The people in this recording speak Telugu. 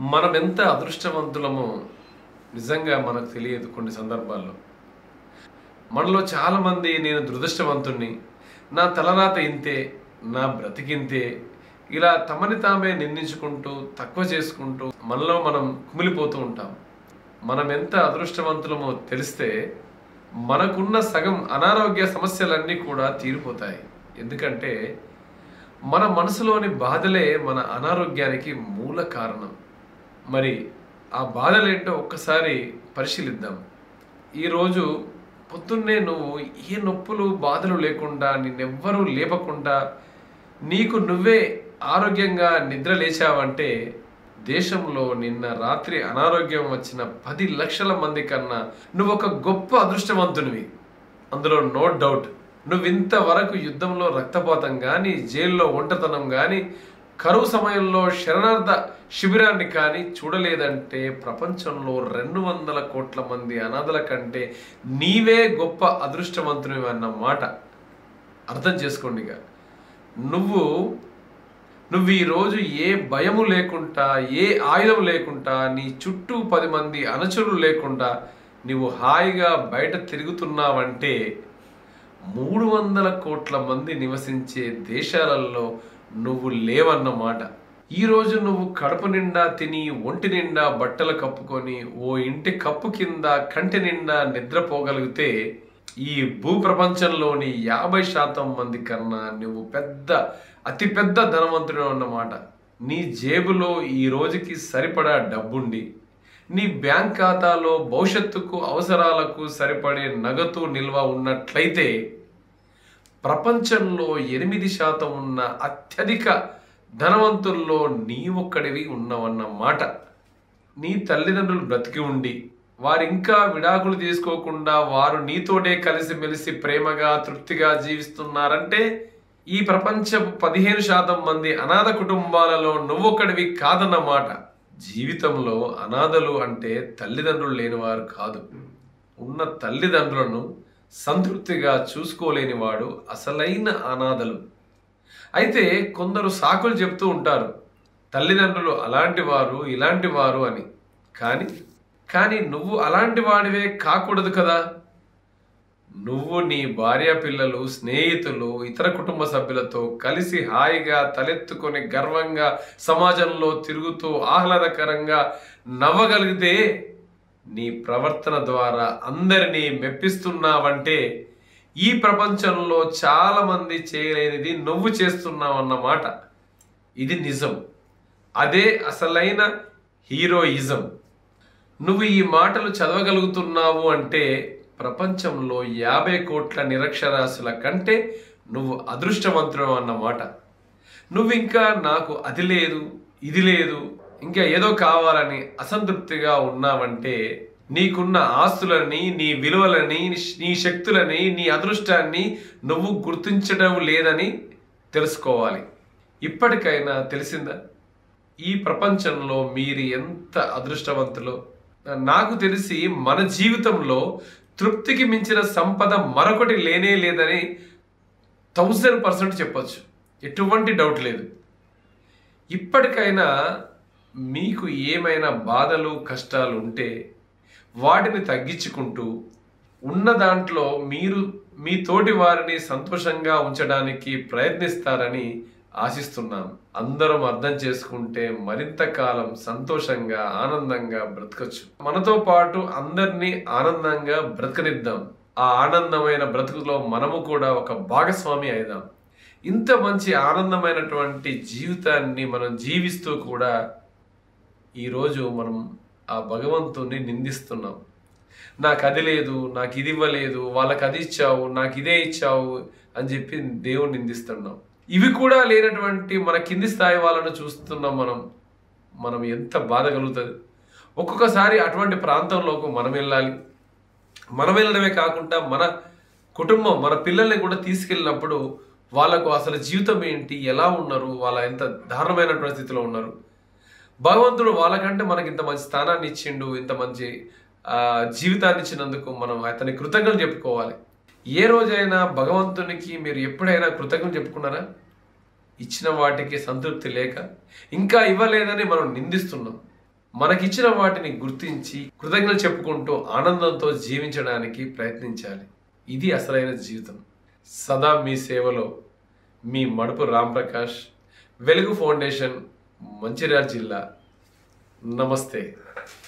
మనం ఎంత అదృష్టవంతులమో నిజంగా మనకు తెలియదు కొన్ని సందర్భాల్లో మనలో చాలామంది నేను దురదృష్టవంతుణ్ణి నా తలరాత ఇంతే నా బ్రతికింతే ఇలా తమని తామే నిందించుకుంటూ తక్కువ చేసుకుంటూ మనలో మనం కుమిలిపోతూ ఉంటాం మనం ఎంత అదృష్టవంతులమో తెలిస్తే మనకున్న సగం అనారోగ్య సమస్యలన్నీ కూడా తీరిపోతాయి ఎందుకంటే మన మనసులోని బాధలే మన అనారోగ్యానికి మూల కారణం మరి ఆ బాధలేంటో ఒక్కసారి పరిశీలిద్దాం ఈరోజు పొద్దున్నే నువ్వు ఏ నొప్పులు బాధలు లేకుండా నిన్నెవ్వరూ లేపకుండా నీకు నువ్వే ఆరోగ్యంగా నిద్ర లేచావంటే దేశంలో నిన్న రాత్రి అనారోగ్యం వచ్చిన పది లక్షల మంది కన్నా నువ్వు ఒక గొప్ప అదృష్టవంతునివి అందులో నో డౌట్ నువ్వు ఇంతవరకు యుద్ధంలో రక్తపాతం కానీ జైల్లో ఒంటరితనం కానీ కరువు సమయంలో శరణార్థ శిబిరాన్ని కానీ చూడలేదంటే ప్రపంచంలో రెండు వందల కోట్ల మంది అనాథల కంటే నీవే గొప్ప అదృష్టవంతునివి అన్న మాట అర్థం చేసుకోండి ఇక నువ్వు నువ్వు ఈరోజు ఏ భయము లేకుండా ఏ ఆయుధం లేకుండా నీ చుట్టూ పది మంది అనుచరులు లేకుండా నువ్వు హాయిగా బయట తిరుగుతున్నావంటే మూడు వందల కోట్ల మంది నివసించే దేశాలలో నువ్వు లేవన్నమాట ఈరోజు నువ్వు కడుపు నిండా తిని ఒంటి నిండా బట్టలు కప్పుకొని ఓ ఇంటి కప్పు కింద కంటి నిండా నిద్రపోగలిగితే ఈ భూప్రపంచంలోని యాభై శాతం మంది కన్నా నువ్వు పెద్ద అతి పెద్ద ధనవంతుడు అన్నమాట నీ జేబులో ఈ రోజుకి సరిపడా డబ్బుండి నీ బ్యాంక్ ఖాతాలో భవిష్యత్తుకు అవసరాలకు సరిపడే నగదు నిల్వ ఉన్నట్లయితే ప్రపంచంలో ఎనిమిది శాతం ఉన్న అత్యధిక ధనవంతుల్లో నీ ఒక్కడివి ఉన్నవన్నమాట నీ తల్లిదండ్రులు బ్రతికి ఉండి వారు ఇంకా విడాకులు తీసుకోకుండా వారు నీతోటే కలిసిమెలిసి ప్రేమగా తృప్తిగా జీవిస్తున్నారంటే ఈ ప్రపంచపు పదిహేను శాతం మంది అనాథ కుటుంబాలలో నువ్వొక్కడివి కాదన్నమాట జీవితంలో అనాథలు అంటే తల్లిదండ్రులు లేనివారు కాదు ఉన్న తల్లిదండ్రులను సంతృప్తిగా చూసుకోలేని వాడు అసలైన అనాథలు అయితే కొందరు సాకులు చెప్తూ ఉంటారు తల్లిదండ్రులు అలాంటి వారు ఇలాంటి వారు అని కానీ కానీ నువ్వు అలాంటి వాడివే కాకూడదు కదా నువ్వు నీ భార్య పిల్లలు స్నేహితులు ఇతర కుటుంబ సభ్యులతో కలిసి హాయిగా తలెత్తుకొని గర్వంగా సమాజంలో తిరుగుతూ ఆహ్లాదకరంగా నవ్వగలిగితే నీ ప్రవర్తన ద్వారా అందరినీ మెప్పిస్తున్నావంటే ఈ ప్రపంచంలో చాలా మంది చేయలేనిది నువ్వు చేస్తున్నావన్నమాట ఇది నిజం అదే అసలైన హీరోయిజం నువ్వు ఈ మాటలు చదవగలుగుతున్నావు అంటే ప్రపంచంలో యాభై కోట్ల నిరక్షరాస్యుల కంటే నువ్వు అదృష్టవంతుడు అన్నమాట నువ్వు ఇంకా నాకు అది లేదు ఇది లేదు ఇంకా ఏదో కావాలని అసంతృప్తిగా ఉన్నావంటే నీకున్న ఆస్తులని నీ విలువలని నీ శక్తులని నీ అదృష్టాన్ని నువ్వు గుర్తించడం లేదని తెలుసుకోవాలి ఇప్పటికైనా తెలిసిందా ఈ ప్రపంచంలో మీరు ఎంత అదృష్టవంతులో నాకు తెలిసి మన జీవితంలో తృప్తికి మించిన సంపద మరొకటి లేనే లేదని థౌజండ్ పర్సెంట్ చెప్పొచ్చు ఎటువంటి డౌట్ లేదు ఇప్పటికైనా మీకు ఏమైనా బాధలు కష్టాలు ఉంటే వాటిని తగ్గించుకుంటూ ఉన్న దాంట్లో మీరు మీ తోటి వారిని సంతోషంగా ఉంచడానికి ప్రయత్నిస్తారని ఆశిస్తున్నాం అందరం అర్థం చేసుకుంటే మరింత కాలం సంతోషంగా ఆనందంగా బ్రతకచ్చు మనతో పాటు అందరినీ ఆనందంగా బ్రతకనిద్దాం ఆ ఆనందమైన బ్రతుకులో మనము కూడా ఒక భాగస్వామి అయిదాం ఇంత మంచి ఆనందమైనటువంటి జీవితాన్ని మనం జీవిస్తూ కూడా ఈరోజు మనం ఆ భగవంతుని నిందిస్తున్నాం నాకు అది లేదు నాకు ఇది ఇవ్వలేదు వాళ్ళకి అది ఇచ్చావు నాకు ఇదే ఇచ్చావు అని చెప్పి దేవుని నిందిస్తున్నాం ఇవి కూడా లేనటువంటి మన కింది స్థాయి వాళ్ళను చూస్తున్నాం మనం మనం ఎంత బాధ కలుగుతుంది ఒక్కొక్కసారి అటువంటి ప్రాంతంలోకి మనం వెళ్ళాలి మనం వెళ్ళడమే కాకుండా మన కుటుంబం మన పిల్లల్ని కూడా తీసుకెళ్ళినప్పుడు వాళ్ళకు అసలు జీవితం ఏంటి ఎలా ఉన్నారు వాళ్ళ ఎంత దారుణమైనటువంటి స్థితిలో ఉన్నారు భగవంతుడు వాళ్ళకంటే మనకి ఇంత మంచి స్థానాన్ని ఇచ్చిండు ఇంత మంచి ఆ, జీవితాన్ని ఇచ్చినందుకు మనం అతని కృతజ్ఞతలు చెప్పుకోవాలి ఏ రోజైనా భగవంతునికి మీరు ఎప్పుడైనా కృతజ్ఞతలు చెప్పుకున్నారా ఇచ్చిన వాటికి సంతృప్తి లేక ఇంకా ఇవ్వలేదని మనం నిందిస్తున్నాం మనకిచ్చిన వాటిని గుర్తించి కృతజ్ఞతలు చెప్పుకుంటూ ఆనందంతో జీవించడానికి ప్రయత్నించాలి ఇది అసలైన జీవితం సదా మీ సేవలో మీ మడుపు రాంప్రకాష్ వెలుగు ఫౌండేషన్ మంచిర్యాల జిల్లా నమస్తే